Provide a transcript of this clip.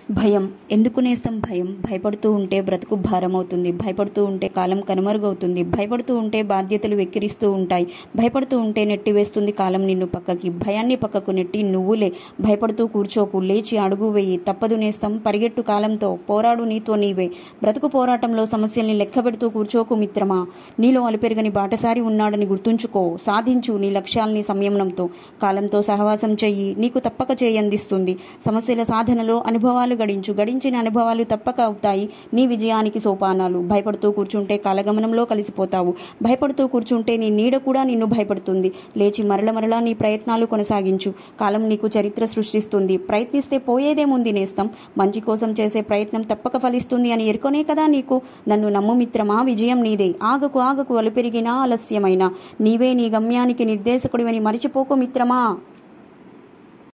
భయం ఎందుకు నేస్తం భయం భయపడుతూ ఉంటే బ్రతుకు భారమవుతుంది భయపడుతూ ఉంటే కాలం కనుమరుగవుతుంది భయపడుతూ ఉంటే బాధ్యతలు వెక్కిరిస్తూ ఉంటాయి భయపడుతూ ఉంటే నెట్టివేస్తుంది కాలం నిన్ను పక్కకి భయాన్ని పక్కకు నెట్టి నువ్వులే భయపడుతూ కూర్చోకు లేచి అడుగు వేయి తప్పదు నేస్తం పరిగెట్టు కాలంతో పోరాడు నీతో నీవే బ్రతుకు పోరాటంలో సమస్యల్ని లెక్కబెడుతూ కూర్చోకు మిత్రమా నీలో అలుపెరగని బాటసారి ఉన్నాడని గుర్తుంచుకో సాధించు నీ లక్ష్యాల్ని సంయమనంతో కాలంతో సహవాసం చెయ్యి నీకు తప్పక చేయందిస్తుంది సమస్యల సాధనలో అనుభవాలు గడించు గడించిన అనుభవాలు తప్పక అవుతాయి నీ విజయానికి సోపానాలు భయపడుతూ కూర్చుంటే కాలగమనంలో కలిసిపోతావు భయపడుతూ కూర్చుంటే నీ నీడ కూడా నిన్ను భయపడుతుంది లేచి మరల మరలా నీ ప్రయత్నాలు కొనసాగించు కాలం నీకు చరిత్ర సృష్టిస్తుంది ప్రయత్నిస్తే పోయేదేముంది నేస్తం మంచి కోసం చేసే ప్రయత్నం తప్పక ఫలిస్తుంది అని ఎరుకొనే కదా నీకు నన్ను నమ్ము మిత్రమా విజయం నీదే ఆగకు ఆగకు అలుపెరిగినా ఆలస్యమైన నీవే నీ గమ్యానికి నిర్దేశకుడివని మరిచిపోకు మిత్రమా